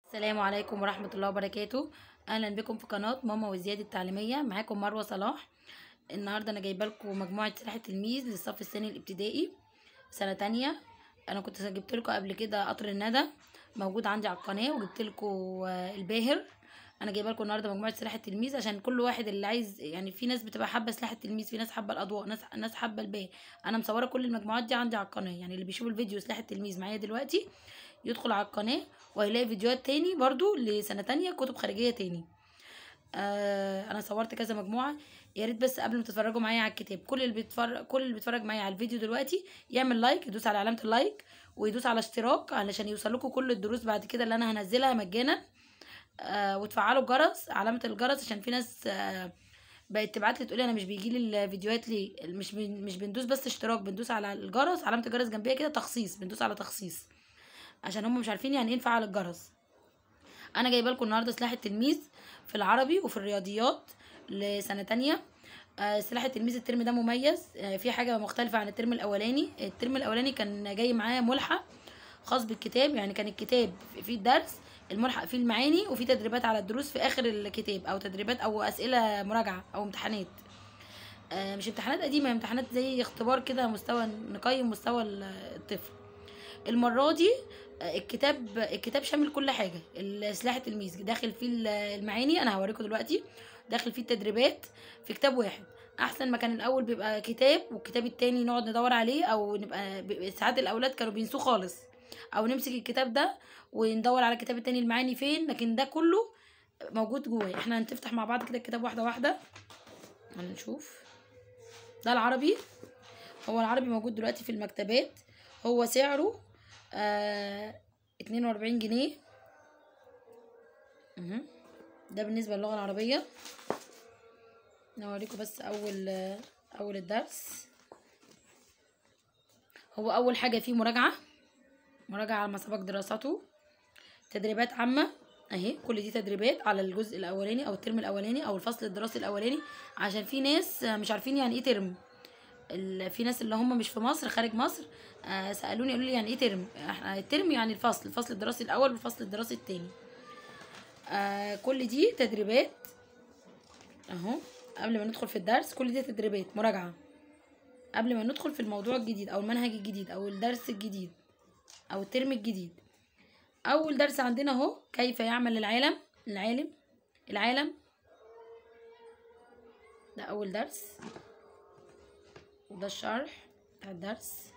السلام عليكم ورحمة الله وبركاته أهلا بكم في قناة ماما وزياد التعليمية معاكم مروة صلاح النهاردة أنا جايبة لكم مجموعة سلاح التلميذ للصف الثاني الابتدائي سنة تانية أنا كنت جبت لكم قبل كده قطر الندى موجود عندي على القناة وجبت لكم الباهر أنا جايبة لكم النهاردة مجموعة سلاح التلميذ عشان كل واحد اللي عايز يعني في ناس بتبقى حابة سلاح التلميذ في ناس حابة الأضواء ناس ناس حابة الباهر أنا مصورة كل المجموعات دي عندي على القناة يعني اللي بيشوف الفيديو سلاح التلميذ معايا دلوقتي يدخل على القناة وهيلاقي فيديوهات تاني برضو لسنة تانية كتب خارجية تاني آه انا صورت كذا مجموعة يا ريت بس قبل ما تتفرجوا معايا على الكتاب كل اللي بيتفرج كل اللي بيتفرج معايا على الفيديو دلوقتي يعمل لايك يدوس على علامة اللايك ويدوس على اشتراك علشان يوصل لكم كل الدروس بعد كده اللي انا هنزلها مجانا آه وتفعلوا الجرس علامة الجرس عشان في ناس آه بقت تبعت لي تقولي انا مش بيجي لي الفيديوهات ليه مش بن مش بندوس بس اشتراك بندوس على الجرس علامة الجرس جنبيها كده تخصيص بندوس على تخصيص عشان هم مش عارفين يعني ايه نفعل الجرس انا جايبه لكم النهارده سلاح التلميذ في العربي وفي الرياضيات لسنه تانية آه سلاح التلميذ الترم ده مميز آه في حاجه مختلفه عن الترم الاولاني الترم الاولاني كان جاي معاه ملحق خاص بالكتاب يعني كان الكتاب فيه الدرس الملحق فيه المعاني وفيه تدريبات على الدروس في اخر الكتاب او تدريبات او اسئله مراجعه او امتحانات آه مش امتحانات قديمه امتحانات زي اختبار كده مستوى نقيم مستوى الطفل المره دي الكتاب الكتاب شامل كل حاجه سلاح التلميذ داخل فيه المعاني انا هوريكم دلوقتي داخل فيه التدريبات في كتاب واحد احسن ما كان الاول بيبقى كتاب والكتاب التاني نقعد ندور عليه او نبقى ساعات الاولاد كانوا بينسوه خالص او نمسك الكتاب ده وندور على الكتاب التاني المعاني فين لكن ده كله موجود جواه احنا هنفتح مع بعض كده الكتاب واحده واحده هنشوف ده العربي هو العربي موجود دلوقتي في المكتبات هو سعره اتنين واربعين جنيه ده بالنسبة للغة العربية نوريكم بس أول أول الدرس هو أول حاجة فيه مراجعة مراجعة على ما سبق دراسته تدريبات عامة اهي كل دي تدريبات على الجزء الأولاني أو الترم الأولاني أو الفصل الدراسي الأولاني عشان في ناس مش عارفين يعني ايه ترم في ناس اللي هم مش في مصر خارج مصر آه سالوني قالوا لي يعني ايه ترم احنا الترم يعني الفصل الفصل الدراسي الاول والفصل الدراسي الثاني آه كل دي تدريبات اهو قبل ما ندخل في الدرس كل دي تدريبات مراجعه قبل ما ندخل في الموضوع الجديد او المنهج الجديد او الدرس الجديد او الترم الجديد اول درس عندنا اهو كيف يعمل العالم العالم العالم ده اول درس وده الشرح بتاع الدرس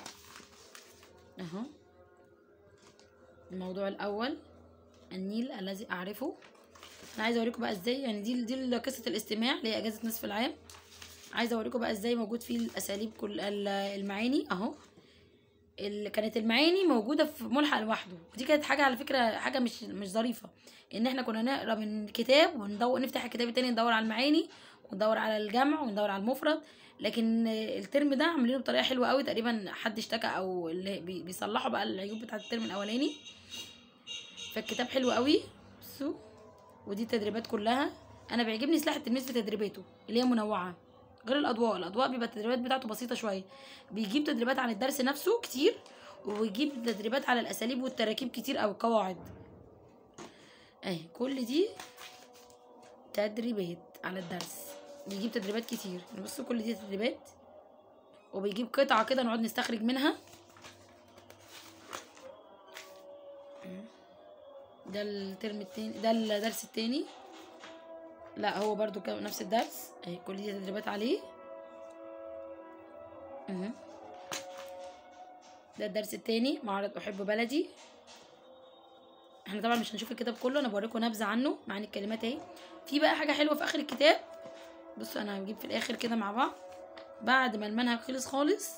اهو الموضوع الاول النيل الذي اعرفه انا عايزه اوريكم بقى ازاي يعني دي دي قصه الاستماع اللي هي اجازه نصف العام عايزه اوريكم بقى ازاي موجود فيه الاساليب كل المعاني اهو اللي كانت المعاني موجوده في ملحق لوحده ودي كانت حاجه على فكره حاجه مش مش ظريفه ان احنا كنا نقرا من كتاب وندور نفتح الكتاب التاني ندور على المعاني وندور على الجمع وندور على المفرد لكن الترم ده عاملينه بطريقه حلوه قوي تقريبا حد اشتكى او اللي بيصلحوا بقى العيوب بتاعه الترم الاولاني فالكتاب حلو قوي بصوا ودي التدريبات كلها انا بيعجبني سلاح التلميذ في تدريباته اللي هي منوعه غير الاضواء الاضواء بيبقى التدريبات بتاعته بسيطه شويه بيجيب تدريبات عن الدرس نفسه كتير ويجيب تدريبات على الاساليب والتراكيب كتير او القواعد اهي كل دي تدريبات على الدرس بيجيب تدريبات كتير بصوا كل دي تدريبات وبيجيب قطعة كده نقعد نستخرج منها ده الترم التاني ده الدرس التاني لا هو برضو كان نفس الدرس اهي كل دي تدريبات عليه ده الدرس التاني معرض احب بلدي احنا طبعا مش هنشوف الكتاب كله انا بوريكم نبذه عنه معاني الكلمات اهي في بقى حاجه حلوه في اخر الكتاب بصوا انا هجيب في الاخر كده مع بعض بعد ما المنهج خلص خالص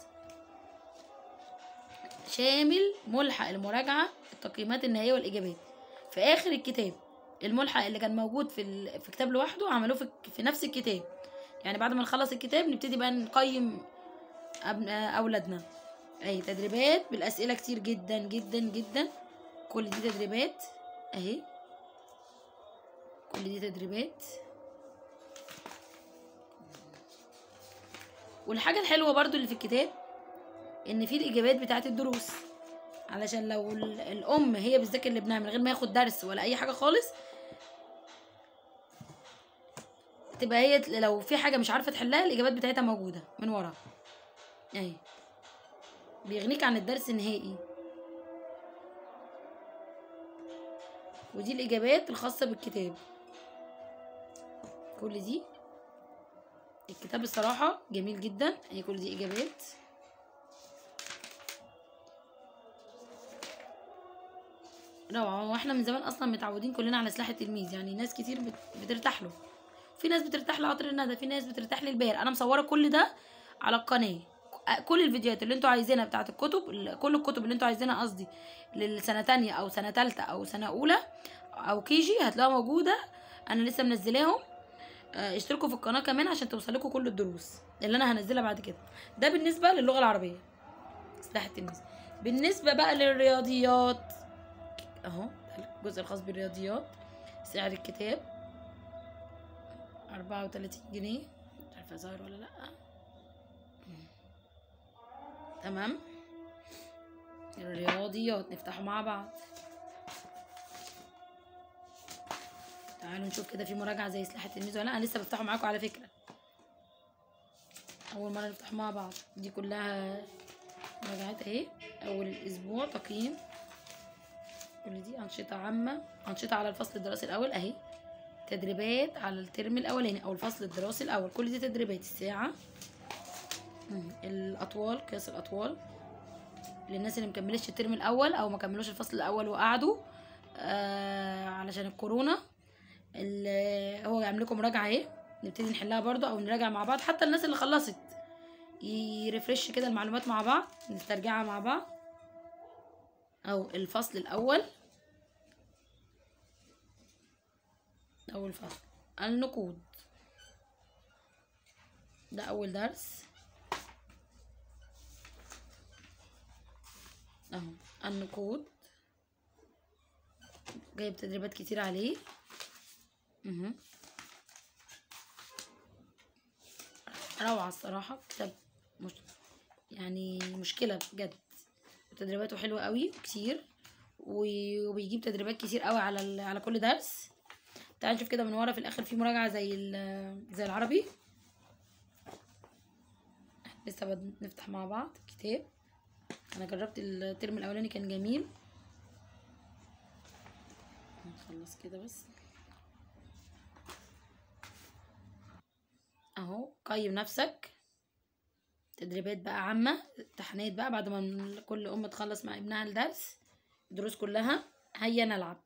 شامل ملحق المراجعه التقييمات النهائيه والاجابات في اخر الكتاب الملحق اللي كان موجود في ال... في كتاب لوحده عملوه في... في نفس الكتاب يعني بعد ما نخلص الكتاب نبتدي بقى نقيم أب... اولادنا اي تدريبات بالاسئله كتير جدا جدا جدا كل دي تدريبات اهي كل دي تدريبات والحاجة الحلوة برضو اللي في الكتاب ان في الاجابات بتاعت الدروس علشان لو ال- الام هي بتذاكر لابنها من غير ما ياخد درس ولا اي حاجه خالص تبقى هي لو في حاجه مش عارفه تحلها الاجابات بتاعتها موجوده من ورا اهي بيغنيك عن الدرس نهائي ودي الاجابات الخاصه بالكتاب كل دي الكتاب الصراحه جميل جدا هي كل دي اجابات روعه واحنا من زمان اصلا متعودين كلنا على سلاح التلميذ يعني ناس كتير بت- بترتاح له في ناس بترتاح لقطر الندى في ناس بترتاح للبهر انا مصوره كل ده على القناه ك- كل الفيديوهات اللي انتوا عايزينها بتاعت الكتب ال- كل الكتب اللي انتوا عايزينها قصدي للسنه تانية او سنه تالتة او سنه اولى او كيجي هتلاقوها موجوده انا لسه منزلاهم آه، اشتركوا في القناه كمان عشان توصلكوا كل الدروس اللي انا هنزلها بعد كده ده بالنسبه للغه العربيه سلاح التلميذ بالنسبه بقى للرياضيات اهو ده الجزء الخاص بالرياضيات سعر الكتاب أربعة وتلاتين جنيه مش عارفة ظاهر ولا لأ مم. تمام الرياضيات نفتحه مع بعض تعالوا نشوف كده في مراجعة زي سلاح التلميذ ولا لأ أنا لسه بفتحه معاكم على فكرة أول مرة نفتحه مع بعض دي كلها مراجعات أهي أول أسبوع تقييم كل دي أنشطة عامة أنشطة على الفصل الدراسي الأول أهي تدريبات على الترم الأولاني أو الفصل الدراسي الأول كل دي تدريبات الساعة مم. الأطوال قياس الأطوال للناس اللي مكملش الترم الأول أو ما كملوش الفصل الأول وقعدوا آه علشان الكورونا ال- هو يعمل لكم مراجعة اهي نبتدي نحلها برضو أو نراجع مع بعض حتى الناس اللي خلصت يرفرش كده المعلومات مع بعض نسترجعها مع بعض أو الفصل الأول أول فصل النقود ده أول درس أهو النقود جايب تدريبات كتير عليه مهم. روعة الصراحة كتاب مش يعني مشكلة بجد تدريباته حلوة قوي كتير و- وبيجيب تدريبات كتير قوي على ال- على كل درس تعال نشوف كده من ورا في الاخر في مراجعة زي ال- زي العربي لسه بد- نفتح مع بعض كتاب انا جربت الترم الاولاني كان جميل نخلص كده بس اهو قيم نفسك تدريبات بقى عامة امتحانات بقى بعد ما من- كل أم تخلص مع ابنها الدرس الدروس كلها هيا نلعب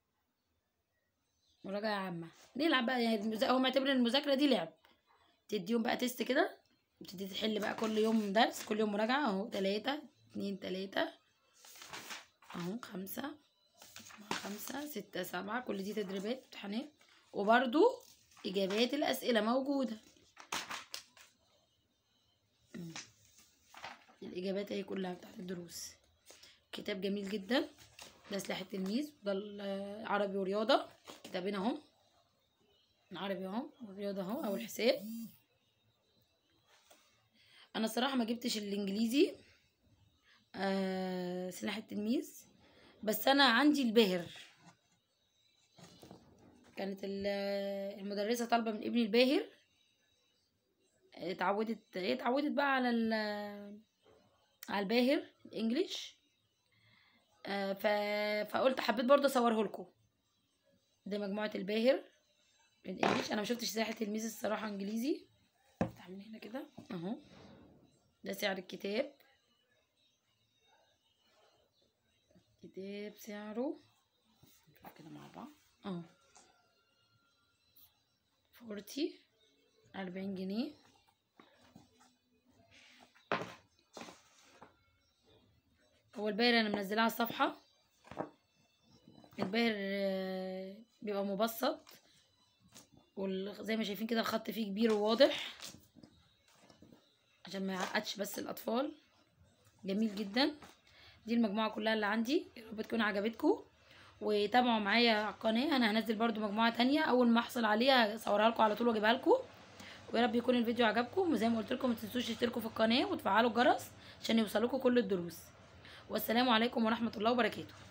مراجعة عامة نلعب بقى يعني المذا- هو معتبر المذاكرة دي لعب تديهم بقى تيست كده وتبتدي تحل بقى كل يوم درس كل يوم مراجعة اهو تلاتة اتنين تلاتة اهو خمسة خمسة ستة سبعة كل دي تدريبات امتحانات وبرضو إجابات الأسئلة موجودة مم. الإجابات اهي كلها بتاعت الدروس كتاب جميل جدا ده سلاح التلميذ ده العربي ورياضة كتابين اهو العربي اهو والرياضة اهو أو الحساب أنا الصراحة ما جبتش الإنجليزي آه سلاح التلميذ بس أنا عندي الباهر كانت ال- المدرسة طالبة من ابني الباهر اتعودت هي اتعودت بقى على ال على الباهر الانجليش آه، ف... فقلت حبيت برضه اصوره لكم ده مجموعة الباهر الانجليش انا ما شفتش ساحة تلميذ الصراحة انجليزي افتح من هنا كده اهو ده سعر الكتاب كتاب سعره نشوف كده مع بعض اهو فورتي أربعين جنيه هو الباهر انا منزلاه على الصفحة الباهر آه، بيبقى مبسط وزي ما شايفين كده الخط فيه كبير وواضح عشان ما يعقدش بس الاطفال جميل جدا دي المجموعة كلها اللي عندي يا رب تكون عجبتكم وتابعوا معايا على القناة انا هنزل برضو مجموعة تانية اول ما احصل عليها اصورها لكم على طول واجيبها لكم ويا رب يكون الفيديو عجبكم وزي ما قلت لكم ما تنسوش تشتركوا في القناة وتفعلوا الجرس عشان يوصلكم كل الدروس والسلام عليكم ورحمه الله وبركاته